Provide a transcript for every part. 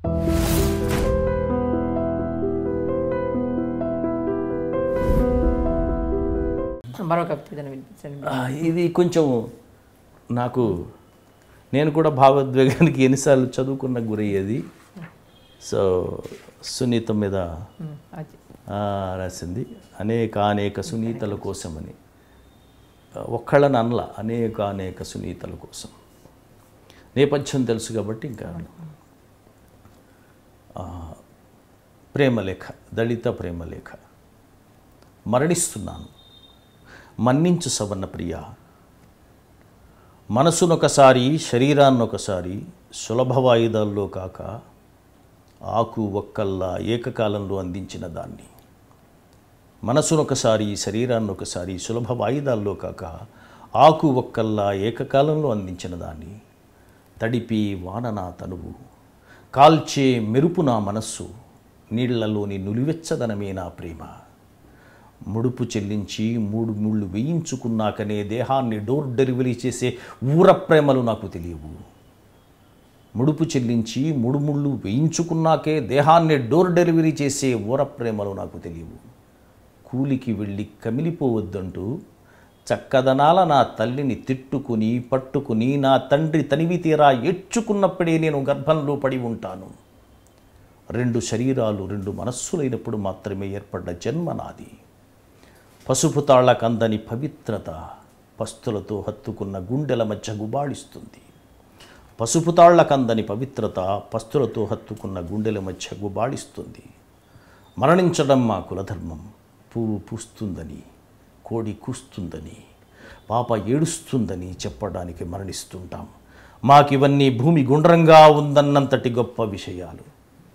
మరొక కవితను వినిపించండి ఆ, ఇది కొంచెం నాకు నేను కూడా భావోద్వేగానికి ఎన్నిసార్లు చదువుకున్న గురయ్యేది సో సునీత మీద ఉమ్, అది ఆ, రాసింది అనేక అనేక సునీతల కోసమని ఆ, ఒక్కళ్ళని అనల అనేక అనేక సునీతల కోసం నేపథ్యం తెలుసు కాబట్టి ఇంకా ఆ, ప్రేమలేఖ దళిత ప్రేమలేఖ మరణిస్తున్నాను మన్నించు సవర్ణ ప్రియ మనసునొకసారి శరీరాన్నొకసారి సులభ వాయిదాల్లో కాక ఆకు ఒక్కల్లా ఏకకాలంలో అందించిన దాన్ని మనసునొకసారి శరీరాన్నొకసారి సులభ వాయిదాల్లో కాక ఆకు ఒక్కల్లా ఏకకాలంలో అందించిన దాన్ని తడిపి వాన నా తనువు కాల్చే మెరుపు నా మనస్సు నీళ్లలోని నులివెచ్చదనమే నా ప్రేమ ముడుపు చెల్లించి మూడు ముళ్ళు వేయించుకున్నాకనే దేహాన్ని డోర్ డెలివరీ చేసే ఊర ప్రేమలు నాకు తెలియవు ముడుపు చెల్లించి మూడు ముళ్ళు వేయించుకున్నాకే దేహాన్ని డోర్ డెలివరీ చేసే ఊర ప్రేమలు నాకు తెలియవు కూలికి వెళ్ళి కమిలిపోవద్దంటూ చక్కదనాల నా తల్లిని తిట్టుకుని పట్టుకుని నా తండ్రి తనివి తీరా ఏడ్చుకున్నప్పుడే నేను గర్భంలో పడి ఉంటాను రెండు శరీరాలు రెండు మనస్సులైనప్పుడు మాత్రమే ఏర్పడ్డ జన్మ నాది పసుపు తాళ్లకందని పవిత్రత పస్తులతో హత్తుకున్న గుండెల మధ్య గుబాళిస్తుంది పసుపు తాళ్లకందని పవిత్రత పస్తులతో హత్తుకున్న గుండెల మధ్య గుబాళిస్తుంది మరణించడం మా కులధర్మం పువ్వు పూస్తుందని కోడి కూస్తుందని పాప ఏడుస్తుందని చెప్పడానికి మరణిస్తుంటాం మాకివన్నీ భూమి గుండ్రంగా ఉందన్నంతటి గొప్ప విషయాలు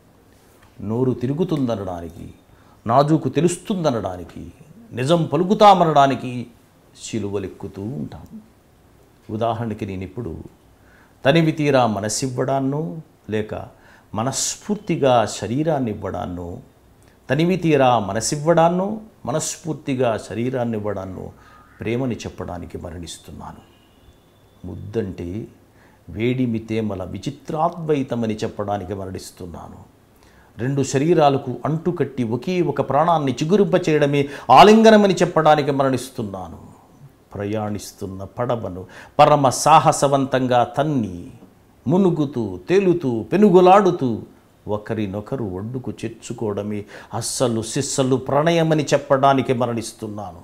నోరు తిరుగుతుందనడానికి నాజూకు తెలుస్తుందనడానికి నిజం పలుకుతామనడానికి శిలువలెక్కుతూ ఉంటాం ఉదాహరణకి నేను ఇప్పుడు తనివి తీరా మనసివ్వడాన్నో లేక మనస్ఫూర్తిగా శరీరాన్ని ఇవ్వడాన్నో తనివి తీరా మనసివ్వడాన్నో మనస్ఫూర్తిగా శరీరాన్ని ఇవ్వడాన్నో ప్రేమని చెప్పడానికి మరణిస్తున్నాను ముద్దంటే వేడిమి తేమల విచిత్రాద్వైతమని చెప్పడానికి మరణిస్తున్నాను రెండు శరీరాలకు అంటుకట్టి ఒకే ఒక ప్రాణాన్ని చిగురింప చేయడమే ఆలింగనమని చెప్పడానికి మరణిస్తున్నాను ప్రయాణిస్తున్న పడవను పరమ సాహసవంతంగా తన్ని మునుగుతూ తేలుతూ పెనుగులాడుతూ ఒకరినొకరు ఒడ్డుకు చేర్చుకోవడమే అస్సలు సిస్సలు ప్రణయమని చెప్పడానికి మరణిస్తున్నాను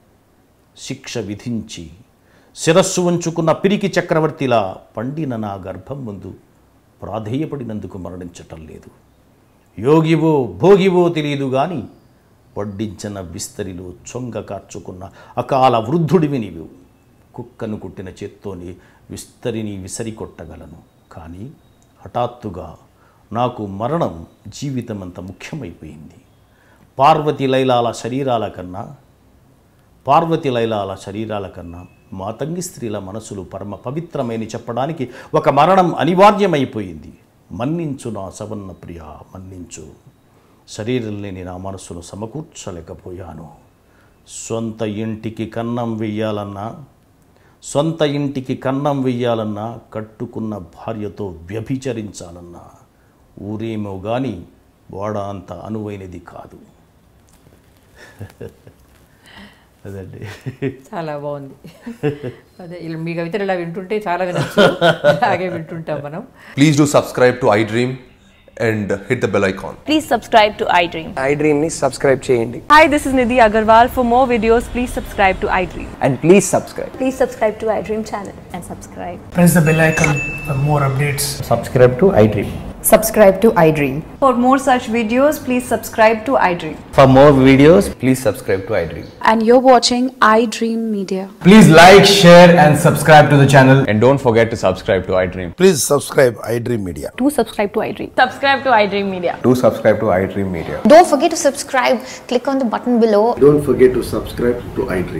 శిక్ష విధించి శిరస్సు ఉంచుకున్న పిరికి చక్రవర్తిలా పండిన నా గర్భం ముందు ప్రాధేయపడినందుకు మరణించటం లేదు యోగివో భోగివో తెలియదు గాని వడ్డించిన విస్తరిలో చొంగ కార్చుకున్న అకాల వృద్ధుడివి నీవు కుక్కను కుట్టిన చేత్తోని విస్తరిని విసరి కొట్టగలను కానీ హఠాత్తుగా నాకు మరణం జీవితం అంత ముఖ్యమైపోయింది పార్వతి లైలాల శరీరాల కన్నా పార్వతి లైలాల శరీరాల కన్నా మాతంగి స్త్రీల మనసులు పరమ పవిత్రమని చెప్పడానికి ఒక మరణం అనివార్యమైపోయింది మన్నించు నా సవన్న ప్రియ మన్నించు శరీరం లేని నా మనసును సమకూర్చలేకపోయాను సొంత ఇంటికి కన్నం వెయ్యాలన్నా సొంత ఇంటికి కన్నం వెయ్యాలన్నా కట్టుకున్న భార్యతో వ్యభిచరించాలన్నా ఊరేమో కానీ వాడ అంత అనువైనది కాదు అదండి చాలా బాగుంది అదే ఇలా మీ కవితలు ఇలా వింటుంటే చాలా వినొచ్చు అలాగే వింటుంటాం మనం Please do subscribe to iDream and hit the bell icon. Please subscribe to iDream. iDream ని సబ్స్క్రైబ్ చేయండి Hi, this is Nidhi Agarwal. For more videos, please subscribe to iDream. And please subscribe Please subscribe to iDream channel and subscribe. press the bell icon for more updates. Subscribe to iDream subscribe to iDream. For more such videos, please subscribe to iDream. For more videos please subscribe to iDream and you're watching iDream Media. Please like, share, and subscribe to the channel. And don't forget to subscribe to iDream. Please subscribe iDream Media. Do subscribe to iDream. Subscribe to iDream Media. Do subscribe to iDream Media. Don't forget to subscribe. Click on the button below Don't forget to subscribe to iDream.